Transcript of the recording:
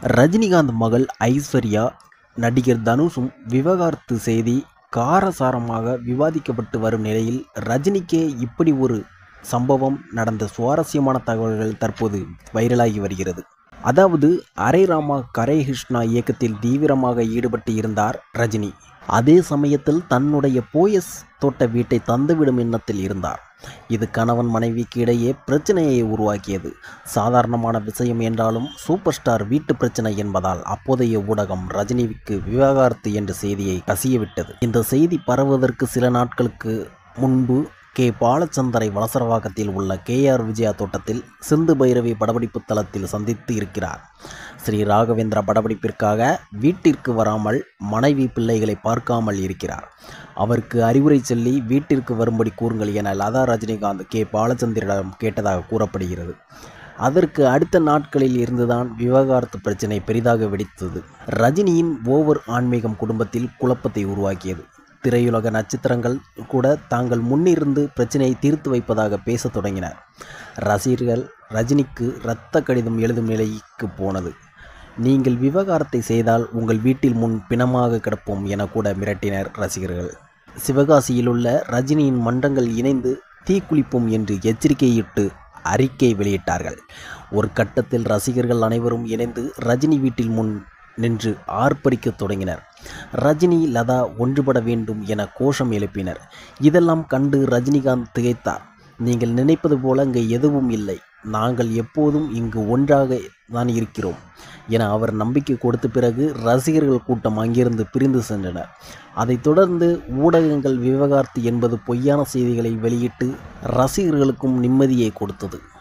ரஜினிகாந்த் மகள் ஐஸ்வர்யா நடிகர் தனுஷும் விவகாரத்து செய்தி காரசாரமாக விவாதிக்கப்பட்டு வரும் நிலையில் ரஜினிக்கே இப்படி ஒரு சம்பவம் நடந்த சுவாரஸ்யமான தகவல்கள் தற்போது வைரலாகி வருகிறது அதாவது அரை ராமா கரை கிருஷ்ணா இயக்கத்தில் தீவிரமாக ஈடுபட்டு இருந்தார் ரஜினி அதே சமயத்தில் தன்னுடைய போயஸ் தோட்ட வீட்டை தந்துவிடும் எண்ணத்தில் இருந்தார் இது கணவன் மனைவிக்கு இடையே பிரச்சனையை உருவாக்கியது சாதாரணமான விஷயம் என்றாலும் சூப்பர் ஸ்டார் வீட்டு பிரச்சனை என்பதால் அப்போதைய ஊடகம் ரஜினிக்கு விவாகரத்து என்ற செய்தியை கசியவிட்டது இந்த செய்தி பரவுவதற்கு சில நாட்களுக்கு முன்பு கே பாலச்சந்தரை வலசரவாக்கத்தில் உள்ள கேஆர் விஜயா தோட்டத்தில் சிந்து பைரவி படப்பிடிப்பு தளத்தில் சந்தித்து இருக்கிறார் ஸ்ரீ ராகவேந்திர படப்பிடிப்பிற்காக வீட்டிற்கு வராமல் மனைவி பிள்ளைகளை பார்க்காமல் இருக்கிறார் அவருக்கு அறிவுரை சொல்லி வீட்டிற்கு வரும்படி கூறுங்கள் என லதா ரஜினிகாந்த் கே பாலச்சந்திரிடம் கேட்டதாக கூறப்படுகிறது அதற்கு அடுத்த நாட்களில் இருந்துதான் விவகாரத்து பிரச்சினை பெரிதாக வெடித்தது ரஜினியின் ஓவர் ஆன்மீகம் குடும்பத்தில் குழப்பத்தை உருவாக்கியது திரையுலக நட்சத்திரங்கள் கூட தாங்கள் முன்னிருந்து பிரச்சனையை தீர்த்து வைப்பதாக பேசத் தொடங்கினர் ரசிகர்கள் ரஜினிக்கு இரத்த கடிதம் எழுதும் நிலைக்கு போனது நீங்கள் விவகாரத்தை செய்தால் உங்கள் வீட்டில் முன் பிணமாக கிடப்போம் என கூட மிரட்டினர் ரசிகர்கள் சிவகாசியிலுள்ள ரஜினியின் மன்றங்கள் இணைந்து தீக்குளிப்போம் என்று எச்சரிக்கையிட்டு அறிக்கை வெளியிட்டார்கள் ஒரு கட்டத்தில் ரசிகர்கள் அனைவரும் இணைந்து ரஜினி வீட்டில் முன் நின்று ஆர்ப்பரிக்கத் தொடங்கினர் ரஜினி லதா ஒன்றுபட வேண்டும் என கோஷம் எழுப்பினர் இதெல்லாம் கண்டு ரஜினிகாந்த் திகைத்தார் நீங்கள் நினைப்பது போல இங்கே எதுவும் இல்லை நாங்கள் எப்போதும் இங்கு ஒன்றாக தான் இருக்கிறோம் என அவர் நம்பிக்கை கொடுத்த பிறகு ரசிகர்கள் கூட்டம் அங்கிருந்து பிரிந்து சென்றனர் அதைத் தொடர்ந்து ஊடகங்கள் விவகாரத்து என்பது பொய்யான செய்திகளை வெளியிட்டு ரசிகர்களுக்கும் நிம்மதியை கொடுத்தது